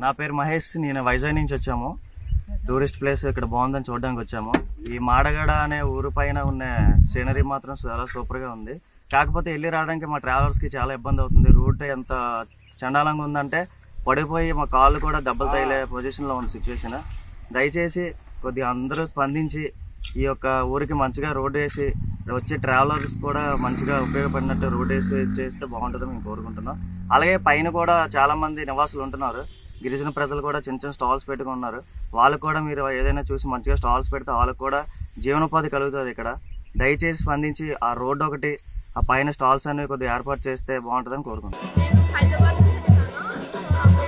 నా పేరు మహేష్ నేను వైజాగ్ నుంచి వచ్చాము టూరిస్ట్ ప్లేస్ ఇక్కడ బాగుందని చూడడానికి వచ్చాము ఈ మాడగడ అనే ఊరు పైన ఉన్న సీనరీ మాత్రం చాలా సూపర్గా ఉంది కాకపోతే వెళ్ళి రావడానికి మా ట్రావెలర్స్కి చాలా ఇబ్బంది అవుతుంది రూట్ ఎంత చండాలంగా ఉందంటే పడిపోయి మా కాళ్ళు కూడా దెబ్బలు తగిలే పొజిషన్లో ఉంది సిచ్యువేషన్ దయచేసి కొద్దిగా అందరూ స్పందించి ఈ యొక్క ఊరికి మంచిగా రోడ్ వేసి వచ్చే ట్రావెలర్స్ కూడా మంచిగా ఉపయోగపడినట్టు రోడ్ వేసి చేస్తే బాగుంటుందని మేము కోరుకుంటున్నాం అలాగే పైన కూడా చాలా మంది నివాసులు ఉంటున్నారు గిరిజన ప్రజలు కూడా చిన్న చిన్న స్టాల్స్ పెట్టుకున్నారు వాళ్ళకు కూడా మీరు ఏదైనా చూసి మంచిగా స్టాల్స్ పెడితే వాళ్ళకు కూడా జీవనోపాధి కలుగుతుంది ఇక్కడ దయచేసి స్పందించి ఆ రోడ్డు ఒకటి ఆ పైన స్టాల్స్ అనేవి కొద్దిగా ఏర్పాటు చేస్తే బాగుంటుందని కోరుకుంటున్నాం నేను హైదరాబాద్ నుంచి వచ్చాను సో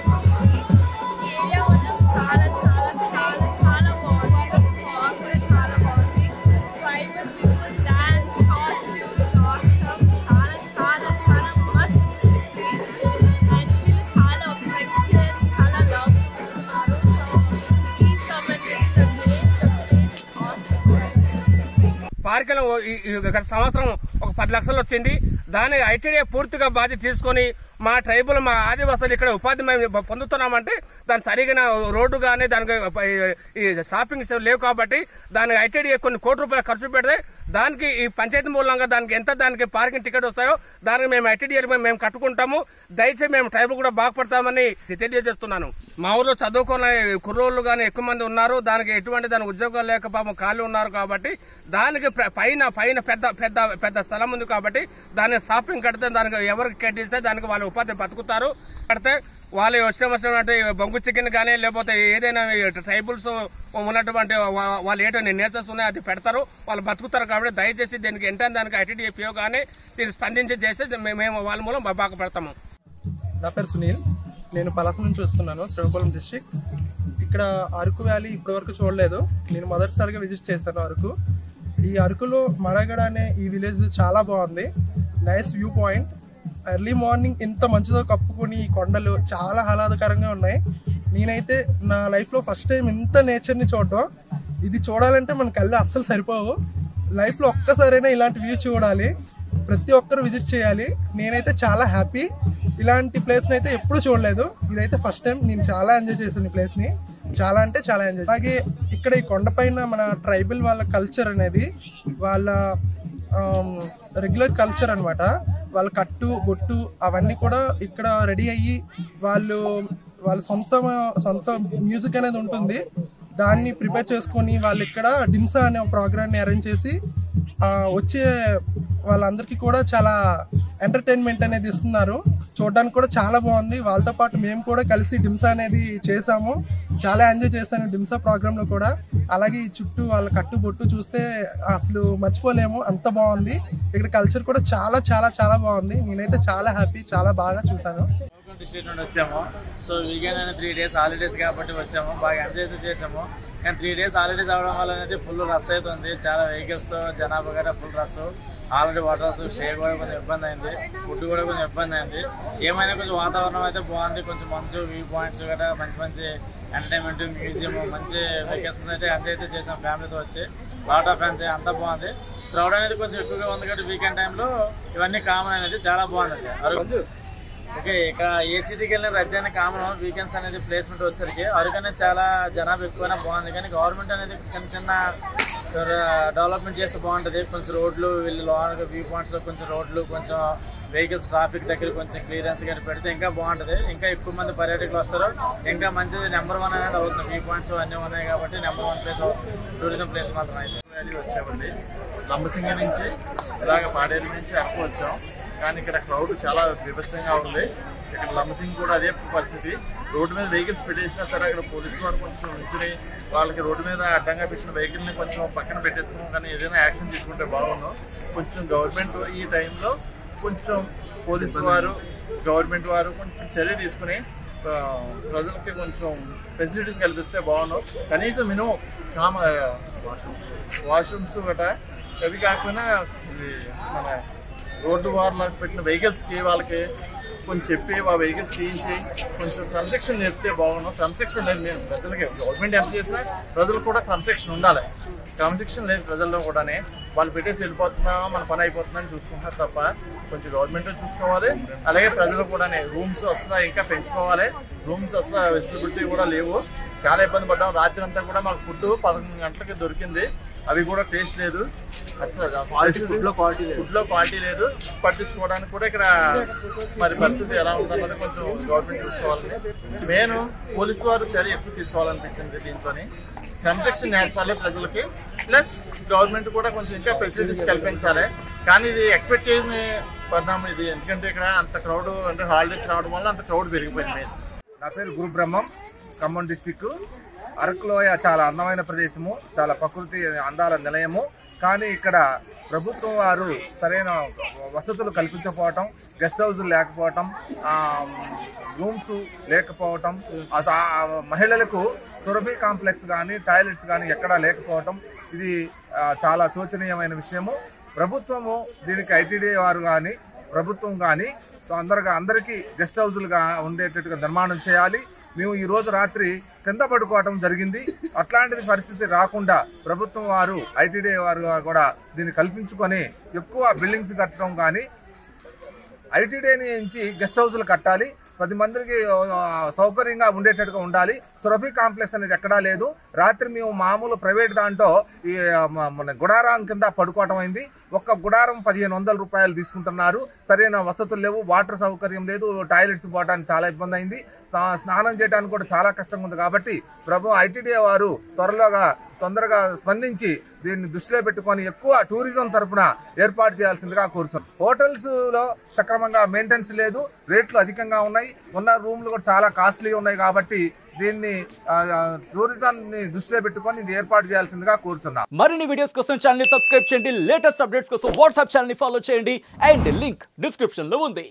ఈ ఏరియా మాత్రం చాలా చాలా చాలా చాలా బాగుంది బ్లాగ్ కూడా చాలా బాగుంది tribal people dance costumes awesome చాలా చాలా చాలా మస్త్ అండ్ వీళ్ళు చాలా అఫెక్షన్ చాలా లవ్ ఇస్తున్నారు so please come and visit the place the place awesome పార్కులో ఈ- ఈ గత సంవత్సరం ఒక పది లక్షలు వచ్చింది దాని ఐటీడీ పూర్తిగా బాధ్యత తీసుకొని మా ట్రైబుల్ మా ఆదివాసులు ఇక్కడ ఉపాధి మేము పొందుతున్నామంటే దాని సరిగిన రోడ్డు కానీ దానికి ఈ షాపింగ్ లేవు కాబట్టి దానికి ఐటీడీ కొన్ని కోటి రూపాయలు ఖర్చు పెడితే దానికి ఈ పంచాయతీ మూలంగా దానికి ఎంత దానికి పార్కింగ్ టికెట్ వస్తాయో దానికి మేము ఐటీడీ మేము కట్టుకుంటాము దయచేసి మేము ట్రైబుల్ కూడా బాగుపడతామని తెలియజేస్తున్నాను మా ఊర్లో చదువుకున్న కుర్రోళ్ళు కానీ ఎక్కువ మంది ఉన్నారు దానికి ఎటువంటి దాని ఉద్యోగాలు లేక పాపం ఖాళీ ఉన్నారు కాబట్టి దానికి ప్ర- పైన పైన పెద్ద పెద్ద పెద్ద స్థలం ఉంది కాబట్టి దాన్ని షాపింగ్ కడితే దానికి ఎవరికి కట్టిస్తే దానికి వాళ్ళు ఉపాధి బతుకుతారు కడితే వాళ్ళు ఇష్టం వచ్చినటువంటి బొంగు చికెన్ కానీ లేకపోతే ఏదైనా ట్రైబుల్స్ ఉన్నటువంటి వా- వాళ్ళు ఏంటో నేచర్స్ ఉన్నాయి అది పెడతారు వాళ్ళు బతుకుతారు కాబట్టి దయచేసి దీనికి ఏంటంటే దానికి ఐటీడీపీఓ కానీ దీన్ని స్పందించి చేసి మే- మేము వాళ్ళ మూలం బాగా పెడతాము నా పేరు సునీల్ నేను పలాస నుంచి వస్తున్నాను శ్రీకాకుళం డిస్ట్రిక్ట్ ఇక్కడ అరకు వ్యాలీ ఇప్పటివరకు చూడలేదు నేను మొదటిసారిగా విజిట్ చేశాను అరకు ఈ అరకులో మడగడ అనే ఈ విలేజ్ చాలా బాగుంది nice view point early morning ఇంత మంచితో కప్పుకొని ఈ కొండలు చాలా ఆహ్లాదకరంగా ఉన్నాయి నేనైతే నా లైఫ్లో ఫస్ట్ టైం ఇంత నేచర్ని చూడడం ఇది చూడాలంటే మన కళ్ళు అస్సలు సరిపోవు లైఫ్లో ఒక్కసారైనా ఇలాంటి వ్యూ చూడాలి ప్రతి ఒక్కరు విజిట్ చేయాలి నేనైతే చాలా హ్యాపీ ఇలాంటి ప్లేస్ని అయితే ఎప్పుడు చూడలేదు ఇదైతే ఫస్ట్ టైం నేను చాలా ఎంజాయ్ చేశాను ఈ ప్లేస్ని చాలా అంటే చాలా ఎంజాయ్ అలాగే ఇక్కడ ఈ కొండపైన మన ట్రైబల్ వాళ్ళ కల్చర్ అనేది వాళ్ళ రెగ్యులర్ కల్చర్ అన్నమాట వాళ్ళ కట్టు బొట్టు అవన్నీ కూడా ఇక్కడ రెడీ అయ్యి వాళ్ళు వాళ్ళ సొంత సొంత మ్యూజిక్ అనేది ఉంటుంది దాన్ని ప్రిపేర్ చేసుకొని వాళ్ళు ఇక్కడ డిమ్సా అనే ఒక ప్రోగ్రామ్ని అరేంజ్ చేసి ఆ, వచ్చే వాళ్ళందరికీ కూడా చాలా ఎంటర్టైన్మెంట్ అనేది ఇస్తున్నారు చూడడానికి కూడా చాలా బాగుంది వాళ్ళతో పాటు మేము కూడా కలిసి డిమ్సా అనేది చేసాము చాలా ఎంజాయ్ చేశాను డిమ్సా ప్రోగ్రాంలో కూడా అలాగే ఈ చుట్టూ వాళ్ళ కట్టు బొట్టు చూస్తే అసలు మర్చిపోలేము అంత బాగుంది ఇక్కడ కల్చర్ కూడా చాలా చాలా చాలా బాగుంది నేనైతే చాలా హ్యాపీ చాలా బాగా చూసాను డిస్ట్రిక్ట్ నుండి వచ్చాము సో వీకెండ్ అనేది త్రీ డేస్ హాలిడేస్ కాబట్టి వచ్చాము బాగా ఎంజాయ్ అయితే చేసాము కానీ త్రీ డేస్ హాలిడేస్ అవడం వల్ల అనేది ఫుల్ రష్ అవుతుంది చాలా వెహికల్స్తో జనాభా కూడా full rush already waters stay కూడా కొంచెం ఇబ్బంది అయింది ఫుడ్ కూడా కొంచెం ఇబ్బంది అయింది ఏమైనా కొంచెం వాతావరణం అయితే బాగుంది కొంచెం మంచి వ్యూ పాయింట్స్ కూడా మంచి మంచి ఎంటర్టైన్మెంట్ మ్యూజియం మంచి వెకేషన్స్ అయితే ఎంజాయ్ అయితే చేసాం ఫ్యామిలీతో వచ్చి లాట్ ఆఫ్ ఎంజాయ్ అంతా బాగుంది క్రౌడ్ అనేది కొంచెం ఎక్కువగా ఉంది కాబట్టి వీకెండ్ టైంలో ఇవన్నీ కామన్ అనేది చాలా బాగుంది అరకు ఓకే ఇక ఏ సిటీకి వెళ్ళిన రద్దీ అనేది కామన్ వీకెండ్స్ అనేది ప్లేస్మెంట్ వచ్చేసరికి అరకు అనేది చాలా జనాభా ఎక్కువైనా బాగుంది కానీ గవర్నమెంట్ అనేది చిన్న చిన్న డెవలప్మెంట్ చేస్తే బాగుంటుంది కొంచెం రోడ్లు వీళ్ళు లోనగా వ్యూ పాయింట్స్లో కొంచెం రోడ్లు కొంచెం వెహికల్స్ ట్రాఫిక్ దగ్గర కొంచెం క్లియరెన్స్ కానీ పెడితే ఇంకా బాగుంటుంది ఇంకా ఎక్కువ మంది పర్యాటకులు వస్తారు ఇంకా మంచిది నెంబర్ వన్ అనేది అవుతుంది వ్యూ పాయింట్స్ అన్నీ ఉన్నాయి కాబట్టి number one place tourism place మాత్రం అయితే వ్యాలీ వచ్చామండి లంబసింగి నుంచి ఇలాగ పాడేరు నుంచి అరకు వచ్చాం కానీ ఇక్కడ క్రౌడ్ చాలా విభత్సంగా ఉంది ఇక్కడ లంబసింగి కూడా అదే పరిస్థితి రోడ్డు మీద వెహికల్స్ పెట్టేసినా సరే అక్కడ పోలీసు వారు కొంచెం ఉంచుని వాళ్ళకి రోడ్డు మీద అడ్డంగా పెట్టిన వెహికల్ని కొంచెం పక్కన పెట్టేస్తున్నాం కానీ ఏదైనా యాక్షన్ తీసుకుంటే బాగున్నాం కొంచెం గవర్నమెంట్ ఈ టైంలో కొంచెం పోలీసు వారు గవర్నమెంట్ వారు కొంచెం చర్య తీసుకుని ఆ, ప్రజలకి కొంచెం ఫెసిలిటీస్ కల్పిస్తే బాగున్నాం కనీసం మినిమం కామ వాష్రూమ్స్ గట అవి కాకపోయినా ఇది మన రోడ్డు వార్లకు పెట్టిన వెహికల్స్కి వాళ్ళకి కొంచెం చెప్పి ఆ వెహికల్స్ తీయించి కొంచెం కన్స్ట్రక్షన్ నేర్పితే బాగున్నాం కన్స్ట్రక్షన్ లేదు మేము ప్రజలకి గవర్నమెంట్ ఎంత చేసినా ప్రజలకు కూడా కన్స్ట్రక్షన్ ఉండాలి క్రమశిక్షణ లేదు ప్రజల్లో కూడానే వాళ్ళు పెట్టేసి వెళ్ళిపోతున్నామా మన పని అయిపోతుందని చూసుకుంటున్నారు తప్ప కొంచెం గవర్నమెంట్ చూసుకోవాలి అలాగే ప్రజలు కూడానే రూమ్స్ అసలు ఇంకా పెంచుకోవాలి రూమ్స్ అసలు ఫెసిలిబిలిటీ కూడా లేవు చాలా ఇబ్బంది పడ్డాం రాత్రి అంతా కూడా మాకు ఫుడ్ పదకొండు గంటలకి దొరికింది అవి కూడా టేస్ట్ లేదు అసలు ఫుడ్ లో క్వాలిటీ లేదు ఫుడ్ లో క్వాలిటీ లేదు పట్టించుకోవడానికి కూడా ఇక్కడ మరి పరిస్థితి ఎలా ఉందన్నది కొంచెం గవర్నమెంట్ చూసుకోవాలి మెయిన్ పోలీసు వారు చర్య ఎక్కువ తీసుకోవాలనిపించింది దీంట్లోని క్రమశిక్షణ నేర్పాలి ప్రజలకి ప్లస్ గవర్నమెంట్ కూడా కొంచెం ఇంకా ఫెసిలిటీస్ కల్పించాలి కానీ ఇది ఎక్స్పెక్ట్ చేయని పరిణామం ఇది ఎందుకంటే ఇక్కడ అంత క్రౌడ్ అంటే హాలిడేస్ రావడం వల్ల అంత క్రౌడ్ పెరిగిపోయింది మెయిన్ నా పేరు గురు బ్రహ్మం ఖమ్మం డిస్టిక్ అరకులోయ చాలా అందమైన ప్రదేశము చాలా ప్రకృతి అందాల నిలయము కానీ ఇక్కడ ప్రభుత్వం వారు సరైన వసతులు కల్పించకపోవటం గెస్ట్ హౌజులు లేకపోవటం ఆ, రూమ్స్ లేకపోవటం ఆ- ఆ మహిళలకు సురభి కాంప్లెక్స్ కానీ టాయిలెట్స్ కానీ ఎక్కడా లేకపోవటం ఇది ఆ, చాలా శోచనీయమైన విషయము ప్రభుత్వము దీనికి ఐటీడీ వారు కానీ ప్రభుత్వం కానీ అందరిగా అందరికీ గెస్ట్ హౌజులుగా ఉండేటట్టుగా నిర్మాణం చేయాలి మేము ఈ రోజు రాత్రి కింద పడుకోవటం జరిగింది అట్లాంటిది పరిస్థితి రాకుండా ప్రభుత్వం వారు ఐటీడీ వారు కూడా దీన్ని కల్పించుకొని ఎక్కువ బిల్డింగ్స్ కట్టడం కానీ ఐటీడీ నుంచి గెస్ట్ హౌస్లు కట్టాలి పది మందికి ఆ, సౌకర్యంగా ఉండేటట్టుగా ఉండాలి సురభి కాంప్లెక్స్ అనేది ఎక్కడా లేదు రాత్రి మేము మామూలు ప్రైవేట్ దాంట్లో ఈ ఆ, మ- మన గుడారం కింద పడుకోవటం అయింది ఒక్క గుడారం పదిహేను వందల రూపాయలు తీసుకుంటున్నారు సరైన వసతులు లేవు వాటర్ సౌకర్యం లేదు టాయిలెట్స్ పోవడానికి చాలా ఇబ్బంది అయింది స్నా- స్నానం చేయడానికి కూడా చాలా కష్టంగా ఉంది కాబట్టి ప్రభు ఐటీడీ వారు త్వరలోగా తొందరగా స్పందించి దీన్ని దృష్టిలో పెట్టుకొని ఎక్కువ టూరిజం తరపున ఏర్పాటు చేయాల్సిందిగా కోరుతున్నాం హోటల్స్ లో సక్రమంగా మెయింటెనెన్స్ లేదు రేట్లు అధికంగా ఉన్నాయి ఉన్న రూమ్లు కూడా చాలా కాస్ట్లీ ఉన్నాయి కాబట్టి దీన్ని ఆ, ఆ, టూరిజాన్ని దృష్టిలో పెట్టుకొని ఇది ఏర్పాటు చేయాల్సిందిగా కోరుతున్నాం మరిన్ని వీడియోస్ కోసం ఛానల్ ని సబ్స్క్రైబ్ చేయండి లేటెస్ట్ అప్డేట్స్ కోసం వాట్సాప్ ఛానల్ ని ఫాలో చేయండి అండ్ లింక్ డిస్క్రిప్షన్ లో ఉంది